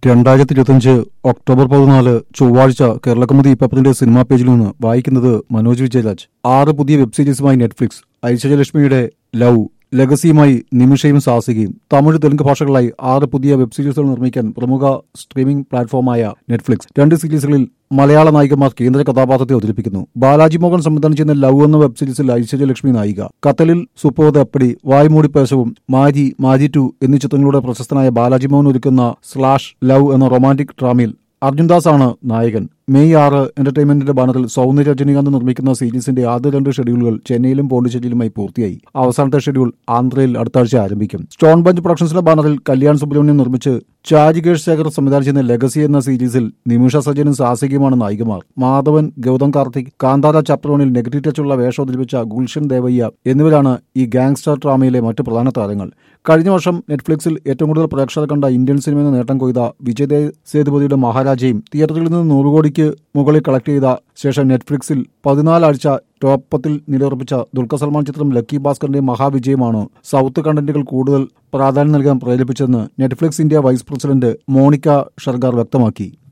രണ്ടായിരത്തി ഇരുപത്തിയഞ്ച് ഒക്ടോബർ പതിനാല് ചൊവ്വാഴ്ച കേരളകൗമുദി പേപ്പറിന്റെ സിനിമാ പേജിൽ നിന്ന് വായിക്കുന്നത് മനോജ് വിജയരാജ് ആറ് പുതിയ വെബ് സീരീസുമായി നെറ്റ്ഫ്ലിക്സ് ഐശ്വര്യലക്ഷ്മിയുടെ ലവ് ലെഗസിയുമായി നിമിഷയും സാഹസികയും തമിഴ് തെലുങ്ക് ഭാഷകളായി ആറ് പുതിയ വെബ് സീരീസുകൾ നിർമ്മിക്കാൻ പ്രമുഖ സ്ട്രീമിംഗ് പ്ലാറ്റ്ഫോമായ നെറ്റ്ഫ്ലിക്സ് രണ്ട് സീരീസുകളിൽ മലയാള നായികമാർ കേന്ദ്ര കഥാപാത്രത്തെ അവതരിപ്പിക്കുന്നു ബാലാജി മോഹൻ സംവിധാനം ചെയ്യുന്ന ലവ് എന്ന വെബ് സീരീസിൽ ഐശ്വര്യലക്ഷ്മി നായിക കത്തലിൽ സുപ്പോത് അപ്പടി വായ്മൂടി പേശവും മാജി മാജി ടു എന്നീ ചിത്രങ്ങളുടെ പ്രശസ്തനായ ബാലാജി മോഹൻ ഒരുക്കുന്ന സ്ലാഷ് ലവ് എന്ന റൊമാന്റിക് ഡ്രാമയിൽ അർജുൻദാസ് ആണ് നായകൻ മെയ് ആറ് എന്റർടൈൻമെന്റിന്റെ ബാനറിൽ സൗന്ദര്യ രജനീകാന്ത് നിർമ്മിക്കുന്ന സീരീസിന്റെ ആദ്യ രണ്ട് ഷെഡ്യൂളുകൾ ചെന്നൈയിലും പോണ്ടിച്ചേരിയിലുമായി പൂർത്തിയായി അവസാനത്തെ ഷെഡ്യൂൾ ആന്ധ്രയിൽ അടുത്ത ആഴ്ച ആരംഭിക്കും സ്റ്റോൺ ബഞ്ച് പ്രൊഡക്ഷൻസിന്റെ ബാനറിൽ കല്യാൺ സുബ്രഹ്മണ്യം നിർമ്മിച്ച് ചാജികേഷ് ശേഖർ സംവിധാനം ചെയ്യുന്ന ലെഗസി എന്ന സീരീസിൽ നിമിഷ സജനും സാഹസികയുമാണ് നായികമാർ മാധവൻ ഗൗതം കാർത്തിക് കാന്താര ചാപ്റ്റർ നെഗറ്റീവ് ടച്ചുള്ള വേഷം അവതരിപ്പിച്ച ഗുൽഷൻ ദേവയ്യ എന്നിവരാണ് ഈ ഗാങ്സ്റ്റർ ഡ്രാമയിലെ മറ്റ് പ്രധാന താരങ്ങൾ കഴിഞ്ഞ വർഷം നെറ്റ്ഫ്ലിക്സിൽ ഏറ്റവും കൂടുതൽ പ്രേക്ഷകർ കണ്ട ഇന്ത്യൻ സിനിമയെന്ന നേട്ടം കൊയ്ത വിജയ് സേതുപതിയുടെ മഹാരാജയും തിയേറ്ററിൽ നിന്ന് നൂറ് കോടിക്ക് മുകളിൽ കളക്ട് ചെയ്ത ശേഷം നെറ്റ്ഫ്ലിക്സിൽ പതിനാലാഴ്ച ടോപ്പ് പത്തിൽ നിലയുറപ്പിച്ച ദുൽഖർ സൽമാൻ ചിത്രം ലക്കി ഭാസ്കറിന്റെ മഹാവിജയമാണ് സൗത്ത് കണ്ടന്റുകൾ കൂടുതൽ പ്രാധാന്യം നൽകാൻ പ്രേരിപ്പിച്ചതെന്ന് Netflix India vice president Monika Shergill വ്യക്തമാക്കി